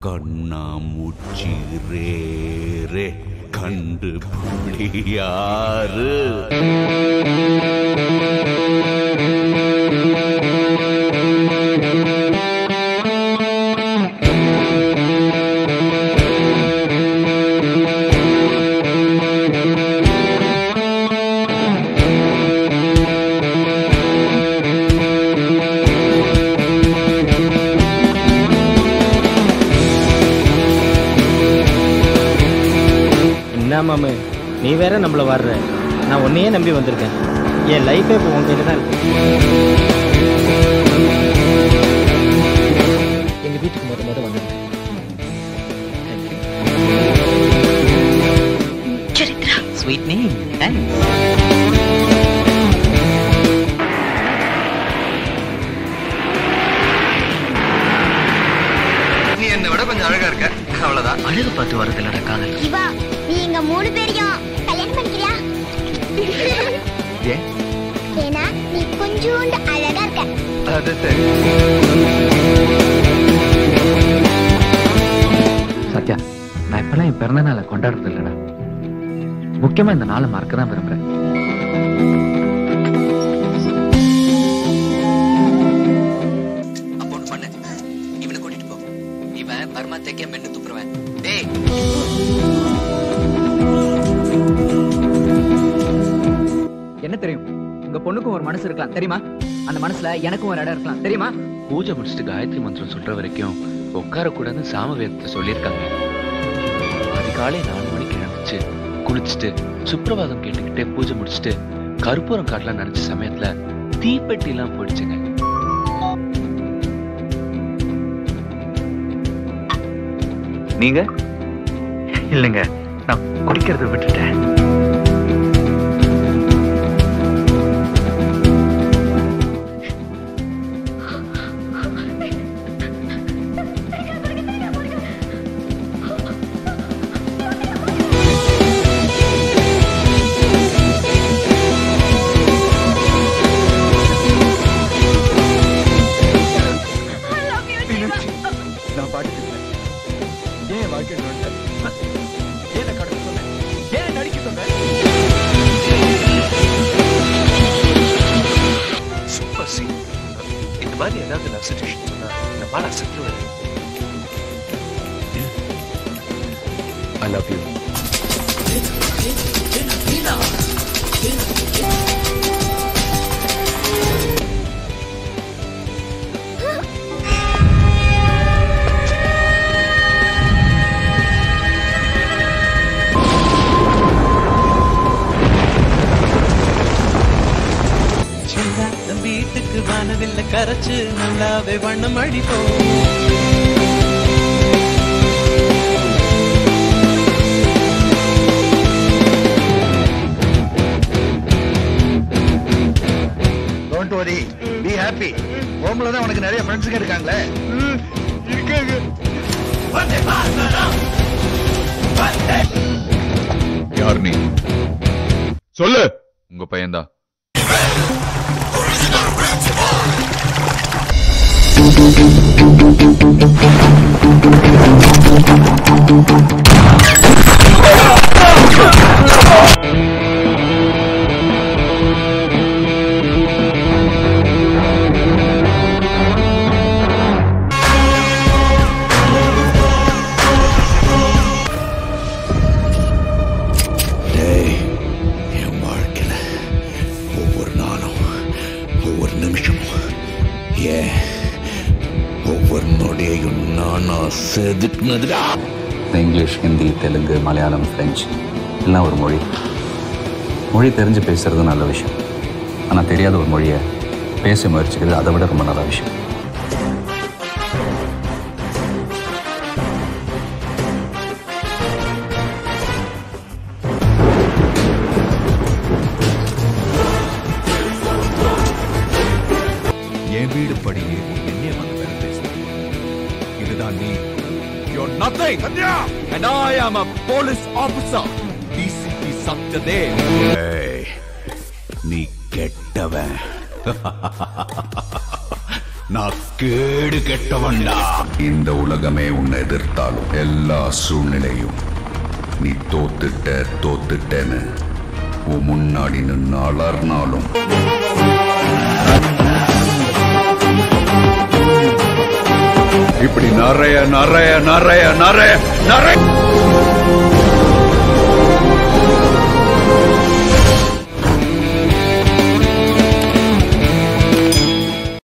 கண்ணாமூச்சி ரே ரே கண்டுபிடியாரு என்ன மாமு நீ வேற நம்மள வர்ற நான் உன்னையே நம்பி வந்திருக்கேன் என் லைஃபே இப்போ உன் கையில் தான் இருக்கு எங்க வீட்டுக்கு முத முத வந்திருக்கேன் ஸ்வீட் நேம் தேங்க்ஸ் நீ என்னை விட கொஞ்சம் அழகா இருக்க அவ்வளவுதான் அழகு பார்த்து வருது இல்லடா காதல் சிவா நீ எங்க மூணு பேரையும் கல்யாணம் பண்ணிக்கிறியா ஏன் ஏன்னா நீ கொஞ்சோண்டு அழகா இருக்க அது சரி சத்யா நான் இப்பெல்லாம் என் பிறந்த நாளை கொண்டாடுறது இல்லடா முக்கியமா இந்த நாளை மறக்க தான் விரும்புறேன் அப்போ ஒண்ணு பண்ணு இவனை கூட்டிட்டு போ இவன் பர்மா தேக்க மென்னு துப்புருவேன் டேய் என்ன தெரியும் உங்க பொண்ணுக்கும் ஒரு மனசு இருக்கலாம் தெரியுமா அந்த மனசுல எனக்கும் ஒரு இடம் இருக்கலாம் தெரியுமா பூஜை முடிச்சுட்டு காயத்ரி மந்திரம் சொல்ற வரைக்கும் உட்காரக்கூடாதுன்னு சாம வேதத்தை சொல்லியிருக்காங்க அதிகாலை நாலு மணிக்கு எழுந்துச்சு குளிச்சுட்டு சுப்பிரபாதம் கேட்டுக்கிட்டே பூஜை முடிச்சுட்டு கற்பூரம் காட்டலாம் நினைச்ச சமயத்துல தீப்பெட்டி எல்லாம் போயிடுச்சுங்க நீங்க இல்லைங்க நான் குடிக்கிறத விட்டுட்டேன் நான் பாட்டுக்கு இருந்தேன். ஏன் என் வாழ்க்கை நுழைஞ்ச? ஏன் நான் கடக்க சொன்னேன்? ஏன் நடிக்க சொன்னேன்? சூப்பர் சி இந்த மாதிரி ஏதாவது லவ் சுச்சுவேஷன் சொன்னா நம்மளால செத்துருவேன் ஐ லவ் யூ வீட்டுக்கு வானவில்ல கரைச்சு நல்லாவே வண்ணம் அடிப்போம் டோன்ட் வரி பி ஹாப்பி ஹோம்ல தான் உனக்கு நிறைய ஃப்ரெண்ட்ஸுங்க இருக்காங்களே இருக்காங்க யார் நீ சொல்லு உங்க பையன்தான் டேய் என் வாழ்க்கையில ஒவ்வொரு நாளும் ஒவ்வொரு நிமிஷமும் ஏன் ஒவ்வொரு நொடியையும் நானா செதுக்குனதுடா இங்கிலீஷ் ஹிந்தி தெலுங்கு மலையாளம் ஃப்ரெஞ்சு எல்லாம் ஒரு மொழி மொழி தெரிஞ்சு பேசுறது நல்ல விஷயம் ஆனால் தெரியாத ஒரு மொழியை பேச முயற்சிக்கிறது அதை விட ரொம்ப நல்ல விஷயம் என் வீடு படியே நீ என்னைய வந்து வேலை பேசுற இதுதான் நீ You're nothing, Sandhya! And I am a police officer, DCP Satyadev. ஏய், நீ கெட்டவன் நான் கேடு கெட்டவன்டா இந்த உலகமே உன்னை எதிர்த்தாலும் எல்லா சூழ்நிலையும் நீ தோத்துட்ட தோத்துட்டேன்னு உன் முன்னாடி நின்று அலர்னாலும் இப்படி நிறைய நிறைய நிறைய நிறைய நிறைய